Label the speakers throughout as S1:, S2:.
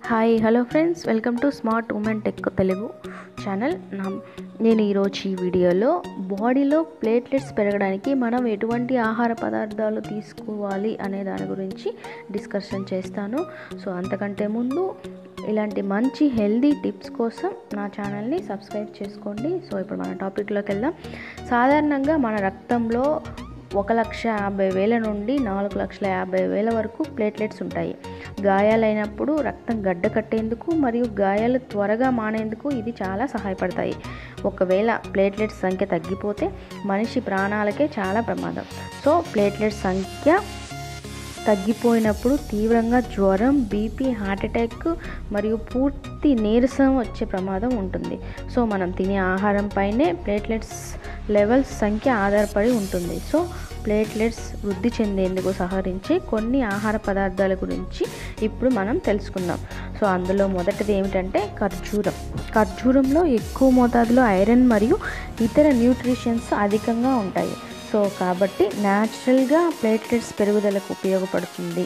S1: hi hello friends welcome to smart women tech Telugu channel నా నేను ఈరోజు ఈ వీడియోలో బాడీలో ప్లేట్లెట్స్ పెరగడానికి మనం ఎటువంటి ఆహార పదార్థాలు తీసుకోవాలి అనే దాని గురించి డిస్కషన్ చేస్తాను సో అంతకంటే ముందు ఇలాంటి మంచి హెల్దీ టిప్స్ కోసం నా ఛానల్ని సబ్స్క్రైబ్ చేసుకోండి సో ఇప్పుడు మన టాపిక్లోకి వెళ్దాం సాధారణంగా మన రక్తంలో ఒక లక్ష యాభై వేల నుండి నాలుగు లక్షల యాభై వేల వరకు ప్లేట్లెట్స్ ఉంటాయి గాయాలైనప్పుడు రక్తం గడ్డ కట్టేందుకు మరియు గాయాలు త్వరగా మానేందుకు ఇది చాలా సహాయపడతాయి ఒకవేళ ప్లేట్లెట్స్ సంఖ్య తగ్గిపోతే మనిషి ప్రాణాలకే చాలా ప్రమాదం సో ప్లేట్లెట్స్ సంఖ్య తగ్గిపోయినప్పుడు తీవ్రంగా జ్వరం బీపీ హార్ట్ అటాక్ మరియు పూర్తి నీరసం వచ్చే ప్రమాదం ఉంటుంది సో మనం తినే ఆహారం పైనే ప్లేట్లెట్స్ లెవెల్స్ సంఖ్య ఆధారపడి ఉంటుంది సో ప్లేట్లెట్స్ వృద్ధి చెందేందుకు సహకరించే కొన్ని ఆహార పదార్థాల గురించి ఇప్పుడు మనం తెలుసుకుందాం సో అందులో మొదటిది ఏమిటంటే ఖర్జూరం ఖర్జూరంలో ఎక్కువ మోతాదులో ఐరన్ మరియు ఇతర న్యూట్రిషన్స్ అధికంగా ఉంటాయి సో కాబట్టి న్యాచురల్గా ప్లేట్లెట్స్ పెరుగుదలకు ఉపయోగపడుతుంది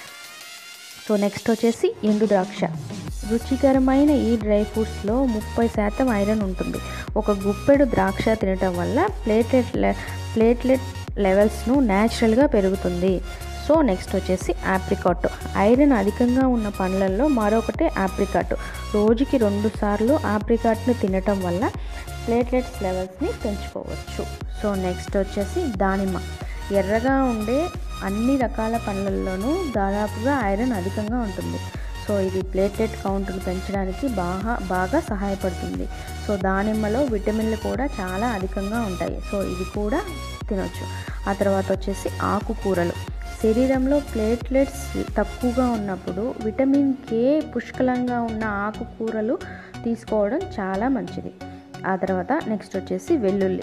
S1: సో నెక్స్ట్ వచ్చేసి ఎండు ద్రాక్ష రుచికరమైన ఈ డ్రై ఫ్రూట్స్లో ముప్పై శాతం ఐరన్ ఉంటుంది ఒక గుప్పెడు ద్రాక్ష తినటం వల్ల ప్లేట్లెట్ ప్లేట్లెట్ లెవెల్స్ను న్యాచురల్గా పెరుగుతుంది సో నెక్స్ట్ వచ్చేసి ఆప్రికాట్ ఐరన్ అధికంగా ఉన్న పండ్లల్లో మరొకటి ఆప్రికాట్ రోజుకి రెండు సార్లు ఆప్రికాట్ను తినటం వల్ల ప్లేట్లెట్స్ లెవెల్స్ని పెంచుకోవచ్చు సో నెక్స్ట్ వచ్చేసి దానిమ్మ ఎర్రగా ఉండే అన్ని రకాల పండ్లల్లోనూ దాదాపుగా ఐరన్ అధికంగా ఉంటుంది సో ఇది ప్లేట్లెట్ కౌంట్ను పెంచడానికి బాగా బాగా సహాయపడుతుంది సో దానిమ్మలో విటమిన్లు కూడా చాలా అధికంగా ఉంటాయి సో ఇది కూడా తినొచ్చు ఆ తర్వాత వచ్చేసి ఆకుకూరలు శరీరంలో ప్లేట్లెట్స్ తక్కువగా ఉన్నప్పుడు విటమిన్ కే పుష్కలంగా ఉన్న ఆకుకూరలు తీసుకోవడం చాలా మంచిది ఆ తర్వాత నెక్స్ట్ వచ్చేసి వెల్లుల్లి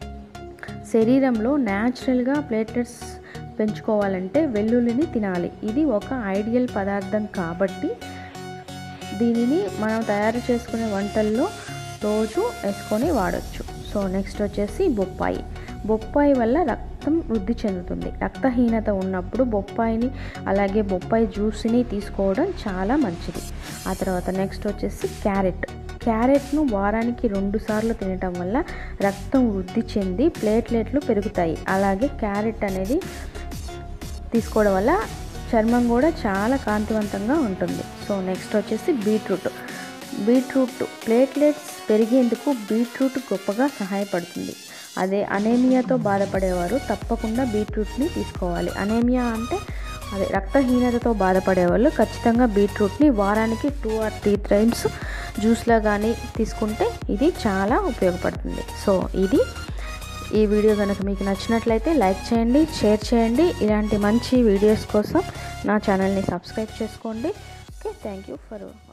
S1: శరీరంలో న్యాచురల్గా ప్లేట్లెట్స్ పెంచుకోవాలంటే వెల్లుల్లిని తినాలి ఇది ఒక ఐడియల్ పదార్థం కాబట్టి దీనిని మనం తయారు చేసుకునే వంటల్లో రోజు వేసుకొని వాడచ్చు సో నెక్స్ట్ వచ్చేసి బొప్పాయి బొప్పాయి వల్ల రక్తం వృద్ధి చెందుతుంది రక్తహీనత ఉన్నప్పుడు బొప్పాయిని అలాగే బొప్పాయి జ్యూస్ని తీసుకోవడం చాలా మంచిది ఆ తర్వాత నెక్స్ట్ వచ్చేసి క్యారెట్ క్యారెట్ను వారానికి రెండు సార్లు తినటం వల్ల రక్తం వృద్ధి చెంది ప్లేట్లెట్లు పెరుగుతాయి అలాగే క్యారెట్ అనేది తీసుకోవడం వల్ల చర్మం కూడా చాలా కాంతివంతంగా ఉంటుంది సో నెక్స్ట్ వచ్చేసి బీట్రూట్ బీట్రూట్ ప్లేట్లెట్స్ పెరిగేందుకు బీట్రూట్ గొప్పగా సహాయపడుతుంది అదే అనేమియాతో బాధపడేవారు తప్పకుండా బీట్రూట్ని తీసుకోవాలి అనేమియా అంటే అదే రక్తహీనతతో బాధపడే వాళ్ళు ఖచ్చితంగా బీట్రూట్ని వారానికి టూ ఆర్ త్రీ టైమ్స్ జ్యూస్లా కానీ తీసుకుంటే ఇది చాలా ఉపయోగపడుతుంది సో ఇది ఈ వీడియో కనుక మీకు నచ్చినట్లయితే లైక్ చేయండి షేర్ చేయండి ఇలాంటి మంచి వీడియోస్ కోసం నా ఛానల్ని సబ్స్క్రైబ్ చేసుకోండి ఓకే థ్యాంక్ యూ ఫర్